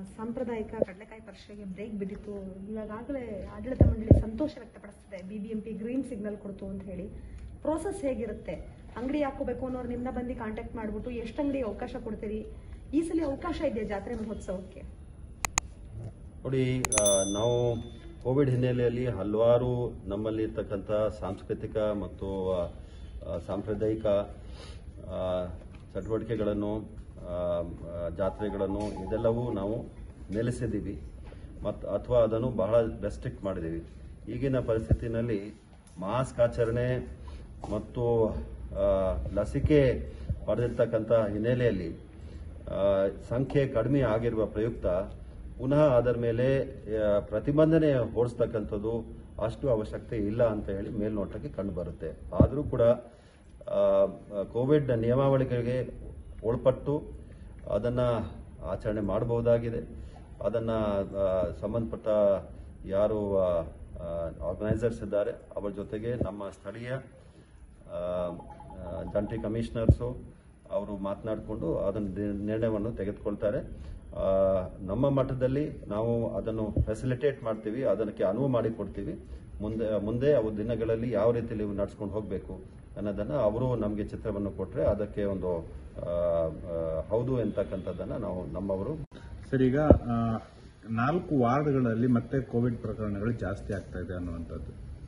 ಸಾಂಪ್ರದಾಯಿಕ ಕಡಲೆಕಾಯಿ ಪರಿಷೆಗೆ ಬ್ರೇಕ್ ಬಿದ್ದಿತ್ತು ಇವಾಗಲೇ ಆಡಳಿತ ಮಂಡಳಿ ಸಂತೋಷ ವ್ಯಕ್ತಪಡಿಸ್ತಿದೆ ಬಿಬಿಎಂಪಿ ಗ್ರೀನ್ ಸಿಗ್ನಲ್ ಕೊಡ್ತು ಅಂತ ಹೇಳಿ ಪ್ರೋಸೆಸ್ ಹೇಗಿರುತ್ತೆ ಅಂಗಡಿ ಹಾಕೋಬೇಕು ಅನ್ನೋರು ನಿಮ್ಮನ್ನ ಬಂದು ಕಾಂಟ್ಯಾಕ್ಟ್ ಮಾಡ್ಬಿಟ್ಟು ಎಷ್ಟು ಅಂಗಡಿಗೆ ಅವಕಾಶ ಕೊಡ್ತೀರಿ ಈ ಸಲ ಅವಕಾಶ ಇದೆಯಾ ಜಾತ್ರೆ ಮಹೋತ್ಸವಕ್ಕೆ ನೋಡಿ ಆ, ನಾವು ಕೋವಿಡ್ ಹಿನ್ನೆಲೆಯಲ್ಲಿ ಹಲವಾರು ನಮ್ಮಲ್ಲಿ ಇರ್ತಕ್ಕಂಥ ಸಾಂಸ್ಕೃತಿಕ ಮತ್ತು ಆ, ಆ, ಸಾಂಪ್ರದಾಯಿಕ ಆ, ಚಟುವಟಿಕೆಗಳನ್ನು ಆ, ಆ, ಜಾತ್ರೆಗಳನ್ನು ಇದೆಲ್ಲವೂ ನಾವು ನಿಲ್ಲಿಸಿದ್ದೀವಿ ಮತ್ತು ಅಥವಾ ಅದನ್ನು ಬಹಳ ರೆಸ್ಟ್ರಿಕ್ಟ್ ಮಾಡಿದ್ದೀವಿ ಈಗಿನ ಪರಿಸ್ಥಿತಿನಲ್ಲಿ ಮಾಸ್ಕ್ ಆಚರಣೆ ಮತ್ತು ಆ, ಲಸಿಕೆ ಪಡೆದಿರ್ತಕ್ಕಂಥ ಹಿನ್ನೆಲೆಯಲ್ಲಿ ಆ, ಸಂಖ್ಯೆ ಕಡಿಮೆ ಆಗಿರುವ ಪ್ರಯುಕ್ತ ಪುನಃ ಅದರ ಮೇಲೆ ಆ, ಪ್ರತಿಬಂಧನೆ ಹೊರಿಸ್ತಕ್ಕಂಥದ್ದು ಅಷ್ಟು ಅವಶ್ಯಕತೆ ಇಲ್ಲ ಅಂತ ಹೇಳಿ ಮೇಲ್ನೋಟಕ್ಕೆ ಕಂಡು ಬರುತ್ತೆ ಆದರೂ ಕೂಡ ಆ, ಕೋವಿಡ್ ನಿಯಮಾವಳಿಗಳಿಗೆ ಒಳಪಟ್ಟು ಅದನ್ನು ಆಚರಣೆ ಮಾಡಬಹುದಾಗಿದೆ ಅದನ್ನು ಸಂಬಂಧಪಟ್ಟ ಯಾರು ಆರ್ಗನೈಸರ್ಸ್ ಇದ್ದಾರೆ ಅವರ ಜೊತೆಗೆ ನಮ್ಮ ಸ್ಥಳೀಯ ಆ, ಆ, ಜಂಟಿ ಕಮಿಷನರ್ಸು ಅವರು ಮಾತನಾಡಿಕೊಂಡು ಅದನ್ನು ದಿ- ನಿರ್ಣಯವನ್ನು ತೆಗೆದುಕೊಳ್ತಾರೆ ಆ, ನಮ್ಮ ಮಟ್ಟದಲ್ಲಿ ನಾವು ಅದನ್ನು ಫೆಸಿಲಿಟೇಟ್ ಮಾಡ್ತೀವಿ ಅದಕ್ಕೆ ಅನುವು ಮಾಡಿಕೊಡ್ತೀವಿ ಮುಂದೆ ಮುಂದೆ ಅವು ದಿನಗಳಲ್ಲಿ ಯಾವ ರೀತಿಯಲ್ಲಿ ನಡ್ಸ್ಕೊಂಡು ಹೋಗಬೇಕು ಅನ್ನೋದನ್ನು ಅವರು ನಮಗೆ ಚಿತ್ರವನ್ನು ಕೊಟ್ಟರೆ ಅದಕ್ಕೆ ಒಂದು ಆ, ಆ, ಹೌದು ಎಂತಕ್ಕಂಥದ್ದನ್ನು ನಾವು ನಮ್ಮವರು ಸರ್ ಈಗ ಆ, ನಾಲ್ಕು ವಾರ್ಡ್ಗಳಲ್ಲಿ ಮತ್ತೆ ಕೋವಿಡ್ ಪ್ರಕರಣಗಳು ಜಾಸ್ತಿ ಆಗ್ತಾ ಇದೆ ಅನ್ನುವಂಥದ್ದು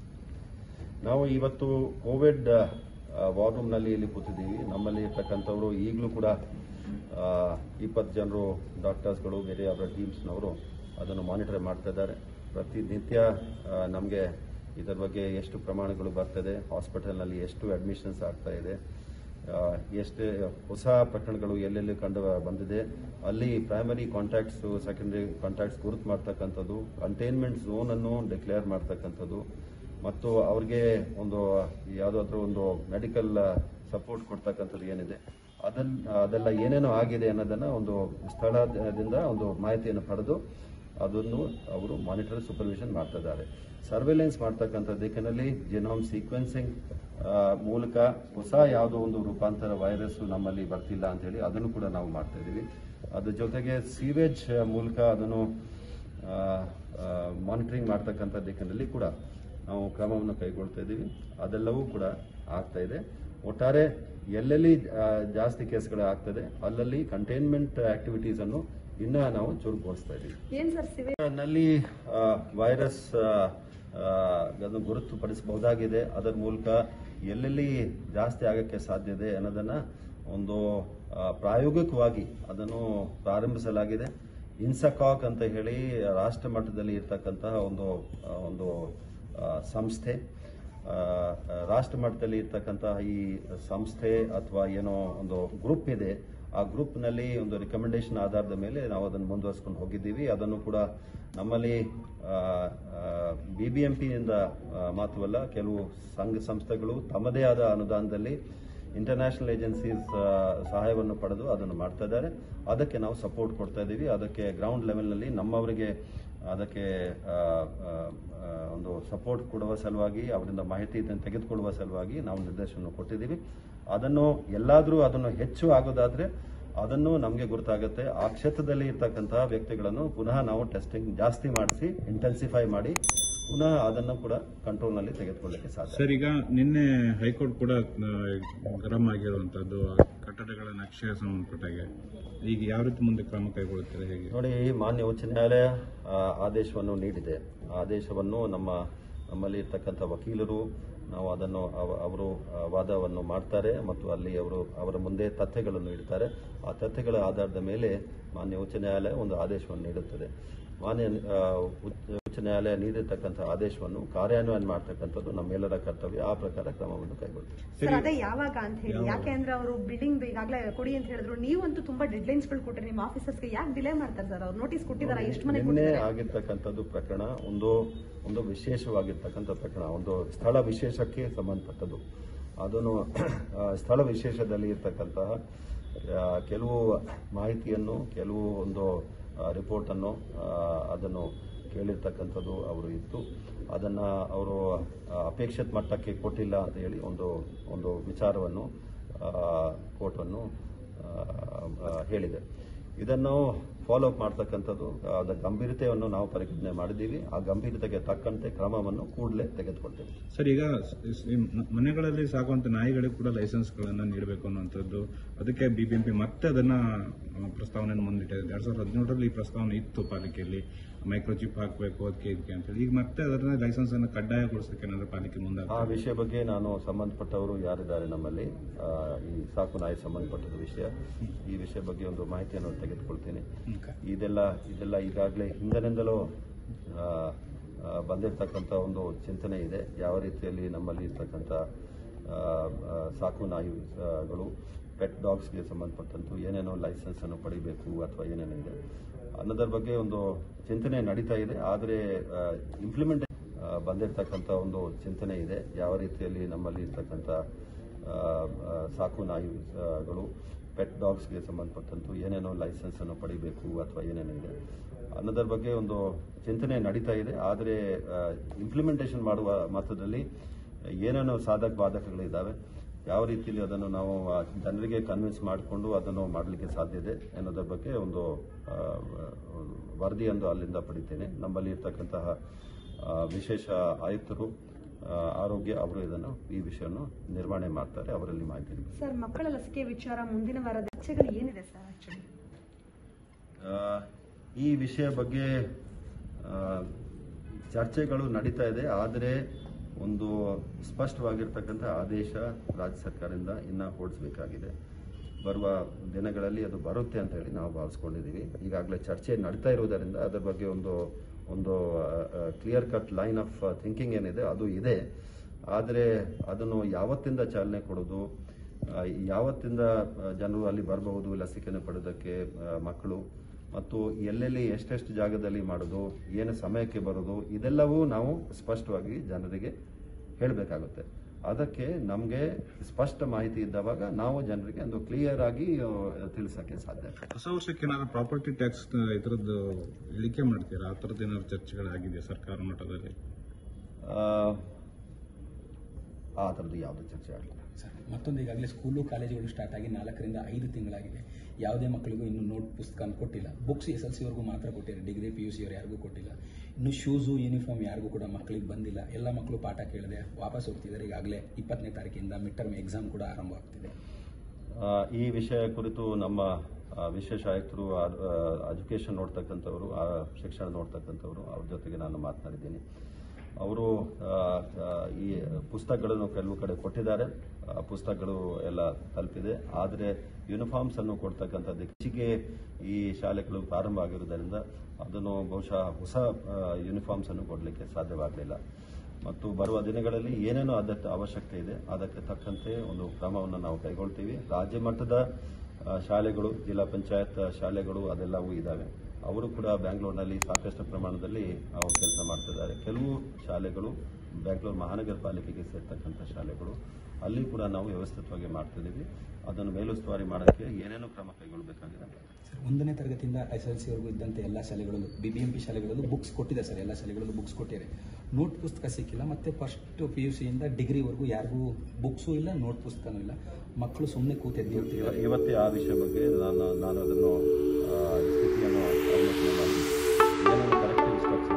ನಾವು ಇವತ್ತು ಕೋವಿಡ್ ವಾರ್ ರೂಮ್ನಲ್ಲಿ ಇಲ್ಲಿ ಕೂತಿದ್ದೀವಿ ನಮ್ಮಲ್ಲಿ ಇರ್ತಕ್ಕಂಥವರು ಈಗಲೂ ಕೂಡ ಇಪ್ಪತ್ತು ಜನರು ಡಾಕ್ಟರ್ಸ್ಗಳು ಬೇರೆ ಅವರ ಟೀಮ್ಸ್ನವರು ಅದನ್ನು ಮಾನಿಟರ್ ಮಾಡ್ತಾ ಇದ್ದಾರೆ ಪ್ರತಿನಿತ್ಯ ನಮಗೆ ಇದರ ಬಗ್ಗೆ ಎಷ್ಟು ಪ್ರಮಾಣಗಳು ಬರ್ತದೆ ಹಾಸ್ಪಿಟಲ್ನಲ್ಲಿ ಎಷ್ಟು ಅಡ್ಮಿಷನ್ಸ್ ಆಗ್ತಾ ಇದೆ ಆ, ಎಷ್ಟು ಹೊಸ ಪ್ರಕರಣಗಳು ಎಲ್ಲೆಲ್ಲಿ ಕಂಡು ಬಂದಿದೆ ಅಲ್ಲಿ ಪ್ರೈಮರಿ ಕಾಂಟ್ಯಾಕ್ಟ್ಸ್ ಸೆಕೆಂಡರಿ ಕಾಂಟ್ಯಾಕ್ಟ್ಸ್ ಗುರುತು ಮಾಡ್ತಕ್ಕಂಥದ್ದು ಕಂಟೈನ್ಮೆಂಟ್ ಝೋನ್ ಅನ್ನು ಡಿಕ್ಲೇರ್ ಮಾಡ್ತಕ್ಕಂಥದ್ದು ಮತ್ತು ಅವ್ರಿಗೆ ಒಂದು ಯಾವುದಾದ್ರೂ ಒಂದು ಮೆಡಿಕಲ್ ಸಪೋರ್ಟ್ ಕೊಡ್ತಕ್ಕಂಥದ್ದು ಏನಿದೆ ಅದನ್ನ ಅದೆಲ್ಲ ಏನೇನೋ ಆಗಿದೆ ಅನ್ನೋದನ್ನ ಒಂದು ಸ್ಥಳದಿಂದ ಒಂದು ಮಾಹಿತಿಯನ್ನು ಪಡೆದು ಅದನ್ನು ಅವರು ಮಾನಿಟರ್ ಸೂಪರ್ವಿಷನ್ ಮಾಡ್ತಾ ಇದ್ದಾರೆ ಸರ್ವೆಲೆನ್ಸ್ ಮಾಡ್ತಕ್ಕಂಥ ದಿಕ್ಕಿನಲ್ಲಿ ಜಿನೋಮ್ ಸೀಕ್ವೆನ್ಸಿಂಗ್ ಮೂಲಕ ಹೊಸ ಯಾವುದೋ ಒಂದು ರೂಪಾಂತರ ವೈರಸ್ ನಮ್ಮಲ್ಲಿ ಬರ್ತಿಲ್ಲ ಅಂತ ಹೇಳಿ ಅದನ್ನು ಕೂಡ ನಾವು ಮಾಡ್ತಾ ಇದ್ದೀವಿ ಅದ್ರ ಜೊತೆಗೆ ಸೀವೇಜ್ ಮೂಲಕ ಅದನ್ನು ಮಾನಿಟರಿಂಗ್ ಮಾಡ್ತಕ್ಕಂಥ ದಿಕ್ಕಿನಲ್ಲಿ ಕೂಡ ನಾವು ಕ್ರಮವನ್ನು ಕೈಗೊಳ್ತಾ ಇದ್ದೀವಿ ಅದೆಲ್ಲವೂ ಕೂಡ ಆಗ್ತಾ ಇದೆ ಒಟ್ಟಾರೆ ಎಲ್ಲೆಲ್ಲಿ ಆ, ಜಾಸ್ತಿ ಕೇಸ್ಗಳು ಆಗ್ತದೆ ಅಲ್ಲಲ್ಲಿ ಕಂಟೈನ್ಮೆಂಟ್ ಆಕ್ಟಿವಿಟೀಸ್ ಅನ್ನು ಇನ್ನ ನಾವು ಚುರುಕುಗೊಳಿಸ್ತಾ ಇದ್ದೀವಿ ಏನ್ ಸರ್ ಸಿವೆ ನಲ್ಲಿ ಆ, ವೈರಸ್ ಆ, ಆ, ಅದನ್ನು ಗುರುತುಪಡಿಸಬಹುದಾಗಿದೆ ಅದರ ಮೂಲಕ ಎಲ್ಲೆಲ್ಲಿ ಜಾಸ್ತಿ ಆಗಕ್ಕೆ ಸಾಧ್ಯ ಇದೆ ಅನ್ನೋದನ್ನ ಒಂದು ಆ, ಪ್ರಾಯೋಗಿಕವಾಗಿ ಅದನ್ನು ಪ್ರಾರಂಭಿಸಲಾಗಿದೆ ಇನ್ಸಕಾಕ್ ಅಂತ ಹೇಳಿ ರಾಷ್ಟ್ರ ಮಟ್ಟದಲ್ಲಿ ಇರ್ತಕ್ಕಂತಹ ಒಂದು ಆ, ಒಂದು ಆ, ಸಂಸ್ಥೆ ಆ, ರಾಷ್ಟ್ರ ಮಟ್ಟದಲ್ಲಿ ಇರ್ತಕ್ಕಂತಹ ಈ ಸಂಸ್ಥೆ ಅಥವಾ ಏನೋ ಒಂದು ಗ್ರೂಪ್ ಇದೆ ಆ ಗ್ರೂಪ್ನಲ್ಲಿ ಒಂದು ರಿಕಮೆಂಡೇಶನ್ ಆಧಾರದ ಮೇಲೆ ನಾವು ಅದನ್ನು ಮುಂದುವರಿಸ್ಕೊಂಡು ಹೋಗಿದ್ದೀವಿ ಅದನ್ನು ಕೂಡ ನಮ್ಮಲ್ಲಿ ಬಿ ಬಿ ಎಂ ಪಿಯಿಂದ ಮಾತ್ರವಲ್ಲ ಕೆಲವು ಸಂಘ ಸಂಸ್ಥೆಗಳು ತಮ್ಮದೇ ಆದ ಅನುದಾನದಲ್ಲಿ ಇಂಟರ್ನ್ಯಾಷನಲ್ ಏಜೆನ್ಸೀಸ್ ಸಹಾಯವನ್ನು ಪಡೆದು ಅದನ್ನು ಮಾಡ್ತಾ ಇದ್ದಾರೆ ಅದಕ್ಕೆ ನಾವು ಸಪೋರ್ಟ್ ಕೊಡ್ತಾ ಇದ್ದೀವಿ ಅದಕ್ಕೆ ಗ್ರೌಂಡ್ ಲೆವೆಲ್ನಲ್ಲಿ ನಮ್ಮವರಿಗೆ ಅದಕ್ಕೆ ಆ, ಆ, ಆ, ಒಂದು ಸಪೋರ್ಟ್ ಕೊಡುವ ಸಲುವಾಗಿ ಅವರಿಂದ ಮಾಹಿತಿ ಇದನ್ನು ತೆಗೆದುಕೊಳ್ಳುವ ಸಲುವಾಗಿ ನಾವು ನಿರ್ದೇಶನ ಕೊಟ್ಟಿದ್ದೀವಿ ಅದನ್ನು ಎಲ್ಲಾದರೂ ಅದನ್ನು ಹೆಚ್ಚು ಆಗೋದಾದ್ರೆ ಅದನ್ನು ನಮಗೆ ಗೊತ್ತಾಗುತ್ತೆ ಆ ಕ್ಷೇತ್ರದಲ್ಲಿ ಇರ್ತಕ್ಕಂತಹ ವ್ಯಕ್ತಿಗಳನ್ನು ಪುನಃ ನಾವು ಟೆಸ್ಟಿಂಗ್ ಜಾಸ್ತಿ ಮಾಡಿಸಿ ಇಂಟೆನ್ಸಿಫೈ ಮಾಡಿ ಪುನಃ ಅದನ್ನು ಕೂಡ ಕಂಟ್ರೋಲ್ನಲ್ಲಿ ತೆಗೆದುಕೊಳ್ಳಕ್ಕೆ ಸಾಧ್ಯ ಸರ್ ಈಗ ನಿನ್ನೆ ಹೈಕೋರ್ಟ್ ಕೂಡ ಆ, ಗರಂ ಆಗಿರುವಂತದ್ದು ಕಟ್ಟಡಗಳ ನಕ್ಷೆ ಸಂಬಂಧಪಟ್ಟಾಗೆ ಈಗ ಯಾವ ರೀತಿ ಮುಂದೆ ಕ್ರಮ ಕೈಗೊಳ್ಳುತ್ತಾರೆ ಹೇಗೆ ನೋಡಿ ಮಾನ್ಯ ಉಚ್ಚ ನ್ಯಾಯಾಲಯ ಆ, ಆದೇಶವನ್ನು ನೀಡಿದೆ ಆ ಆದೇಶವನ್ನು ನಮ್ಮ ನಮ್ಮಲ್ಲಿ ಇರ್ತಕ್ಕಂಥ ವಕೀಲರು ನಾವು ಅದನ್ನು ಅವ- ಅವರು ಆ, ವಾದವನ್ನು ಮಾಡ್ತಾರೆ ಮತ್ತು ಅಲ್ಲಿ ಅವರು ಅವರ ಮುಂದೆ ತಥ್ಯಗಳನ್ನು ಇಡ್ತಾರೆ ಆ ತಥ್ಯಗಳ ಆಧಾರದ ಮೇಲೆ ಮಾನ್ಯ ಉಚ್ಚ ನ್ಯಾಯಾಲಯ ಒಂದು ಆದೇಶವನ್ನು ನೀಡುತ್ತದೆ ಮಾನ್ಯ ಆ, ಉಚ್ಚ ಉಚ್ಚ ನ್ಯಾಯಾಲಯ ನೀಡಿರ್ತಕ್ಕಂಥ ಆದೇಶವನ್ನು ಕಾರ್ಯಾನ್ವಯನ ಮಾಡ್ತಕ್ಕಂಥದ್ದು ನಮ್ಮೆಲ್ಲರ ಕರ್ತವ್ಯ ಆ ಪ್ರಕಾರ ಕ್ರಮವನ್ನು ಕೈಗೊಳ್ತೀವಿ ಸರ್ ಅದೇ ಯಾವಾಗ ಅಂತ ಹೇಳಿ ಯಾಕೆ ಅಂದ್ರೆ ಅವರು ಬಿಲ್ಡಿಂಗ್ ಈಗಾಗಲೇ ಕೊಡಿ ಅಂತ ಹೇಳಿದ್ರು ನೀವಂತೂ ತುಂಬಾ ಡೆಡ್ಲೈನ್ಸ್ ಗಳು ಕೊಟ್ರಿ ನಿಮ್ಮ ಆಫೀಸರ್ಸ್ಗೆ ಯಾಕೆ ಡಿಲೇ ಮಾಡ್ತಾರೆ ಸರ್ ಅವ್ರು ನೋಟಿಸ್ ಕೊಟ್ಟಿದ್ದಾರೆ ಎಷ್ಟು ಮನೆ ನಿನ್ನೆ ಆಗಿರ್ತಕ್ಕಂಥದ್ದು ಪ್ರಕರಣ ಒಂದು ಒಂದು ವಿಶೇಷವಾಗಿರ್ತಕ್ಕಂಥ ಪ್ರಕರಣ ಒಂದು ಸ್ಥಳ ವಿಶೇಷಕ್ಕೆ ಸಂಬಂಧಪಟ್ಟದ್ದು ಅದನ್ನು ಆ, ಸ್ಥಳ ವಿಶೇಷದಲ್ಲಿ ಇರ್ತಕ್ಕಂತಹ ಆ, ಕೆಲವು ಮಾಹಿತಿಯನ್ನು ಕೆಲವು ಒಂದು ರಿಪೋರ್ಟ್ ಅನ್ನು ಆ, ಅದನ್ನು ಕೇಳಿರ್ತಕ್ಕಂಥದ್ದು ಅವರು ಇತ್ತು ಅದನ್ನ ಅವರು ಆ, ಅಪೇಕ್ಷಿತ ಮಟ್ಟಕ್ಕೆ ಕೊಟ್ಟಿಲ್ಲ ಅಂತ ಹೇಳಿ ಒಂದು ಒಂದು ವಿಚಾರವನ್ನು ಕೋರ್ಟನ್ನು ಹೇಳಿದೆ ಇದನ್ನು ಫಾಲೋ ಅಪ್ ಮಾಡ್ತಕ್ಕಂಥದ್ದು ಅದರ ಗಂಭೀರತೆಯನ್ನು ನಾವು ಪರಿಗಣನೆ ಮಾಡಿದ್ದೀವಿ ಆ ಗಂಭೀರತೆಗೆ ತಕ್ಕಂತೆ ಕ್ರಮವನ್ನು ಕೂಡಲೇ ತೆಗೆದುಕೊಳ್ತೇವೆ ಸರ್ ಈಗ ಸ್- ಸ್- ಈ ಮ- ಮನೆಗಳಲ್ಲಿ ಸಾಕುವಂತ ನಾಯಿಗಳಿಗೆ ಕೂಡ ಲೈಸೆನ್ಸ್ಗಳನ್ನ ನೀಡಬೇಕು ಅನ್ನುವಂಥದ್ದು ಅದಕ್ಕೆ ಬಿಬಿಎಂಪಿ ಮತ್ತೆ ಅದನ್ನ ಆ, ಪ್ರಸ್ತಾವನೆಯನ್ನು ಮುಂದಿಟ್ಟಿದೆ ಎರಡ್ ಸಾವಿರದ ಹದಿನೇಳರಲ್ಲಿ ಈ ಪ್ರಸ್ತಾವನೆ ಇತ್ತು ಪಾಲಿಕೆಯಲ್ಲಿ ಮೈಕ್ರೋಚಿಪ್ ಹಾಕಬೇಕು ಅದಕ್ಕೆ ಇದಕ್ಕೆ ಅಂತ ಹೇಳಿ ಈಗ ಮತ್ತೆ ಅದನ್ನ ಲೈಸೆನ್ಸ್ ಅನ್ನು ಕಡ್ಡಾಯಗೊಳಿಸಲಿಕ್ಕೆ ಏನಾದ್ರು ಪಾಲಿಕೆ ಮುಂದೆ ಆ ವಿಷಯ ಬಗ್ಗೆ ನಾನು ಸಂಬಂಧಪಟ್ಟವರು ಯಾರಿದ್ದಾರೆ ನಮ್ಮಲ್ಲಿ ಆ, ಈ ಸಾಕು ನಾಯಿ ಸಂಬಂಧಪಟ್ಟದ ವಿಷಯ ಈ ವಿಷಯ ಬಗ್ಗೆ ಒಂದು ಮಾಹಿತಿಯನ್ನು ತೆಗೆದುಕೊಳ್ತೀನಿ ಇದೆಲ್ಲ ಇದೆಲ್ಲ ಈಗಾಗಲೇ ಹಿಂದಿನಿಂದಲೂ ಆ, ಆ, ಬಂದಿರತಕ್ಕಂಥ ಒಂದು ಚಿಂತನೆ ಇದೆ ಯಾವ ರೀತಿಯಲ್ಲಿ ನಮ್ಮಲ್ಲಿ ಇರ್ತಕ್ಕಂಥ ಆ, ಆ, ಸಾಕು ನಾಯಿಗಳು ಪೆಟ್ ಡಾಗ್ಸ್ಗೆ ಸಂಬಂಧಪಟ್ಟಂತೂ ಏನೇನೋ ಲೈಸೆನ್ಸ್ ಅನ್ನು ಪಡಿಬೇಕು ಅಥವಾ ಏನೇನೋ ಇದೆ ಅನ್ನೋದ್ರ ಬಗ್ಗೆ ಒಂದು ಚಿಂತನೆ ನಡೀತಾ ಇದೆ ಆದರೆ ಇಂಪ್ಲಿಮೆಂಟ್ ಬಂದಿರತಕ್ಕಂಥ ಒಂದು ಚಿಂತನೆ ಇದೆ ಯಾವ ರೀತಿಯಲ್ಲಿ ನಮ್ಮಲ್ಲಿ ಇರ್ತಕ್ಕಂಥ ಆ, ಆ, ಸಾಕು ನಾಯಿಗಳು ಪೆಟ್ ಡಾಗ್ಸ್ಗೆ ಸಂಬಂಧಪಟ್ಟಂತೂ ಏನೇನೋ ಲೈಸೆನ್ಸ್ ಅನ್ನು ಪಡಿಬೇಕು ಅಥವಾ ಏನೇನೋ ಇದೆ ಅನ್ನೋದ್ರ ಬಗ್ಗೆ ಒಂದು ಚಿಂತನೆ ನಡೀತಾ ಇದೆ ಆದರೆ ಇಂಪ್ಲಿಮೆಂಟೇಷನ್ ಮಾಡುವ ಮಟ್ಟದಲ್ಲಿ ಏನೇನೋ ಸಾಧಕ ಬಾಧಕಗಳಿದ್ದಾವೆ ಯಾವ ರೀತಿಯಲ್ಲಿ ಅದನ್ನು ನಾವು ಆ, ಜನರಿಗೆ ಕನ್ವಿನ್ಸ್ ಮಾಡಿಕೊಂಡು ಅದನ್ನು ಮಾಡಲಿಕ್ಕೆ ಸಾಧ್ಯ ಇದೆ ಅನ್ನೋದ್ರ ಬಗ್ಗೆ ಒಂದು ಆ, ಒಂದು ವರದಿಯೊಂದು ಅಲ್ಲಿಂದ ಪಡಿತೇನೆ ನಮ್ಮಲ್ಲಿ ಇರ್ತಕ್ಕಂತಹ ಆ, ವಿಶೇಷ ಆಯುಕ್ತರು ಆ, ಆರೋಗ್ಯ ಅವರು ಇದನ್ನು ಈ ವಿಷಯವನ್ನು ನಿರ್ವಹಣೆ ಮಾಡ್ತಾರೆ ಅವರಲ್ಲಿ ಮಾಹಿತಿ ನೀಡಿ. ಸರ್ ಮಕ್ಕಳ ಲಸಿಕೆ ವಿಚಾರ ಮುಂದಿನ ವಾರದ ಚರ್ಚೆಗಳು ಏನಿದೆ ಸರ್ ಆಕ್ಚುಲಿ ಆ, ಈ ವಿಷಯ ಬಗ್ಗೆ ಆ, ಚರ್ಚೆಗಳು ನಡೀತಾ ಇದೆ ಆದರೆ ಒಂದು ಸ್ಪಷ್ಟವಾಗಿರ್ತಕ್ಕಂಥ ಆದೇಶ ರಾಜ್ಯ ಸರ್ಕಾರದಿಂದ ಇನ್ನು ಹೊರಡಿಸಬೇಕಾಗಿದೆ ಬರುವ ದಿನಗಳಲ್ಲಿ ಅದು ಬರುತ್ತೆ ಅಂತ ಹೇಳಿ ನಾವು ಭಾವಿಸ್ಕೊಂಡಿದ್ದೀವಿ ಈಗಾಗಲೇ ಚರ್ಚೆ ನಡೀತಾ ಇರುವುದರಿಂದ ಅದರ ಬಗ್ಗೆ ಒಂದು ಒಂದು clear cut line of thinking ಏನಿದೆ ಅದು ಇದೆ ಆದರೆ ಅದನ್ನು ಯಾವತ್ತಿಂದ ಚಾಲನೆ ಕೊಡೋದು ಆ, ಯಾವತ್ತಿಂದ ಆ, ಜನರು ಅಲ್ಲಿ ಬರಬಹುದು ಲಸಿಕೆಯನ್ನು ಪಡೆಯೋದಕ್ಕೆ ಆ, ಮಕ್ಕಳು ಮತ್ತು ಎಲ್ಲೆಲ್ಲಿ ಎಷ್ಟೆಷ್ಟು ಜಾಗದಲ್ಲಿ ಮಾಡೋದು ಏನು ಸಮಯಕ್ಕೆ ಬರೋದು ಇದೆಲ್ಲವೂ ನಾವು ಸ್ಪಷ್ಟವಾಗಿ ಜನರಿಗೆ ಹೇಳಬೇಕಾಗುತ್ತೆ ಅದಕ್ಕೆ ನಮಗೆ ಸ್ಪಷ್ಟ ಮಾಹಿತಿ ಇದ್ದವಾಗ ನಾವು ಜನರಿಗೆ ಒಂದು ಕ್ಲಿಯರ್ ಆಗಿ ಆ, ತಿಳಿಸಕ್ಕೆ ಸಾಧ್ಯ ಹೊಸ ವರ್ಷಕ್ಕೆ ಏನಾದ್ರು ಪ್ರಾಪರ್ಟಿ ಟ್ಯಾಕ್ಸ್ ಇದರದ್ದು ಇಳಿಕೆ ಮಾಡ್ತೀರಾ ಆ ಥರದ್ದು ಏನಾದ್ರು ಚರ್ಚೆಗಳಾಗಿದೆ ಸರ್ಕಾರ ಮಟ್ಟದಲ್ಲಿ ಆ, ಆ ಥರದ್ದು ಯಾವುದೇ ಚರ್ಚೆ ಆಗಲಿಲ್ಲ ಸರ್ ಮತ್ತೊಂದು ಈಗಾಗಲೇ ಸ್ಕೂಲು ಕಾಲೇಜುಗಳು ಸ್ಟಾರ್ಟ್ ಆಗಿ ನಾಲ್ಕರಿಂದ ಐದು ತಿಂಗಳಾಗಿದೆ ಯಾವುದೇ ಮಕ್ಕಳಿಗೂ ಇನ್ನೂ ನೋಟ್ ಪುಸ್ತಕ ಕೊಟ್ಟಿಲ್ಲ ಬುಕ್ಸ್ ಎಸ್ ಎಲ್ ಸಿವರೆಗೂ ಮಾತ್ರ ಕೊಟ್ಟಿದ್ದಾರೆ ಡಿಗ್ರಿ ಪಿ ಯು ಸಿ ಅವ್ರು ಯಾರಿಗೂ ಕೊಟ್ಟಿಲ್ಲ ಇನ್ನು ಶೂಸು ಯೂನಿಫಾರ್ಮ್ ಯಾರಿಗೂ ಕೂಡ ಮಕ್ಕಳಿಗೆ ಬಂದಿಲ್ಲ ಎಲ್ಲ ಮಕ್ಕಳು ಪಾಠ ಕೇಳದೆ ವಾಪಸ್ ಹೋಗ್ತಿದ್ದಾರೆ ಈಗಾಗಲೇ ಇಪ್ಪತ್ತನೇ ತಾರೀಕಿಂದ ಮಿಡ್ ಟರ್ಮ್ ಎಕ್ಸಾಮ್ ಕೂಡ ಆರಂಭ ಆಗ್ತಿದೆ ಆ, ಈ ವಿಷಯ ಕುರಿತು ನಮ್ಮ ಆ, ವಿಶೇಷ ಆಯುಕ್ತರು ಎಜುಕೇಷನ್ ನೋಡ್ತಕ್ಕಂಥವರು ಆ, ಶಿಕ್ಷಣ ನೋಡ್ತಕ್ಕಂಥವರು ಅವ್ರ ಜೊತೆಗೆ ನಾನು ಮಾತನಾಡಿದ್ದೀನಿ ಅವರು ಆ, ಆ, ಈ ಪುಸ್ತಕಗಳನ್ನು ಕೆಲವು ಕಡೆ ಕೊಟ್ಟಿದ್ದಾರೆ ಆ ಪುಸ್ತಕಗಳು ಎಲ್ಲ ತಲುಪಿದೆ ಆದರೆ ಯೂನಿಫಾರ್ಮ್ಸ್ ಅನ್ನು ಕೊಡ್ತಕ್ಕಂಥದ್ದು ಹೆಚ್ಚಿಗೆ ಈ ಶಾಲೆಗಳು ಪ್ರಾರಂಭ ಆಗಿರುವುದರಿಂದ ಅದನ್ನು ಬಹುಶಃ ಹೊಸ ಯೂನಿಫಾರ್ಮ್ಸ್ ಅನ್ನು ಕೊಡಲಿಕ್ಕೆ ಸಾಧ್ಯವಾಗಲಿಲ್ಲ ಮತ್ತು ಬರುವ ದಿನಗಳಲ್ಲಿ ಏನೇನೋ ಅದಕ್ಕೆ ಅವಶ್ಯಕತೆ ಇದೆ ಅದಕ್ಕೆ ತಕ್ಕಂತೆ ಒಂದು ಕ್ರಮವನ್ನು ನಾವು ಕೈಗೊಳ್ತೀವಿ ರಾಜ್ಯ ಮಟ್ಟದ ಆ, ಶಾಲೆಗಳು ಜಿಲ್ಲಾ ಪಂಚಾಯತ್ ಶಾಲೆಗಳು ಅದೆಲ್ಲವೂ ಇದ್ದಾವೆ ಅವರು ಕೂಡ ಬ್ಯಾಂಗ್ಳೂರಿನಲ್ಲಿ ಸಾಕಷ್ಟು ಪ್ರಮಾಣದಲ್ಲಿ ಅವರು ಕೆಲಸ ಮಾಡ್ತಿದ್ದಾರೆ ಕೆಲವು ಶಾಲೆಗಳು ಬ್ಯಾಂಗ್ಳೂರು ಮಹಾನಗರ ಪಾಲಿಕೆಗೆ ಸೇರ್ತಕ್ಕಂಥ ಶಾಲೆಗಳು ಅಲ್ಲಿ ಕೂಡ ನಾವು ವ್ಯವಸ್ಥಿತವಾಗಿ ಮಾಡ್ತಿದ್ದೀವಿ ಅದನ್ನು ಮೇಲುಸ್ತುವಾರಿ ಮಾಡೋಕ್ಕೆ ಏನೇನೋ ಕ್ರಮ ಕೈಗೊಳ್ಳಬೇಕಾಗಿದೆ ಸರ್ ಒಂದನೇ ತರಗತಿಯಿಂದ ಎಸ್ ಎಲ್ ಸಿವರೆಗೂ ಇದ್ದಂತೆ ಎಲ್ಲ ಶಾಲೆಗಳಲ್ಲೂ ಬಿ ಬಿ ಎಂ ಪಿ ಶಾಲೆಗಳಲ್ಲೂ ಬುಕ್ಸ್ ಕೊಟ್ಟಿದೆ ಸರ್ ಎಲ್ಲ ಶಾಲೆಗಳಲ್ಲೂ ಬುಕ್ಸ್ ಕೊಟ್ಟಿದೆ ನೋಟ್ ಪುಸ್ತಕ ಸಿಕ್ಕಿಲ್ಲ ಮತ್ತೆ ಫಸ್ಟ್ ಪಿ ಯು ಸಿಯಿಂದ ಡಿಗ್ರಿವರೆಗೂ ಯಾರಿಗೂ ಬುಕ್ಸು ಇಲ್ಲ ನೋಟ್ ಪುಸ್ತಕನೂ ಇಲ್ಲ ಮಕ್ಕಳು ಸುಮ್ಮನೆ ಕೂತೆದ್ದು ಇವ- ಇವತ್ತೇ ಆ ವಿಷಯ ಬಗ್ಗೆ ನಾನು ನಾನು ಅದನ್ನು ಆ, ಸ್ಥಿತಿಯನ್ನು ಅವಲೋಕನೆ ಮಾಡಿ ಏನೇನು ಕರೆಕ್ಟ್ ಇನ್ಸ್ಟ್ರಕ್ಷನ್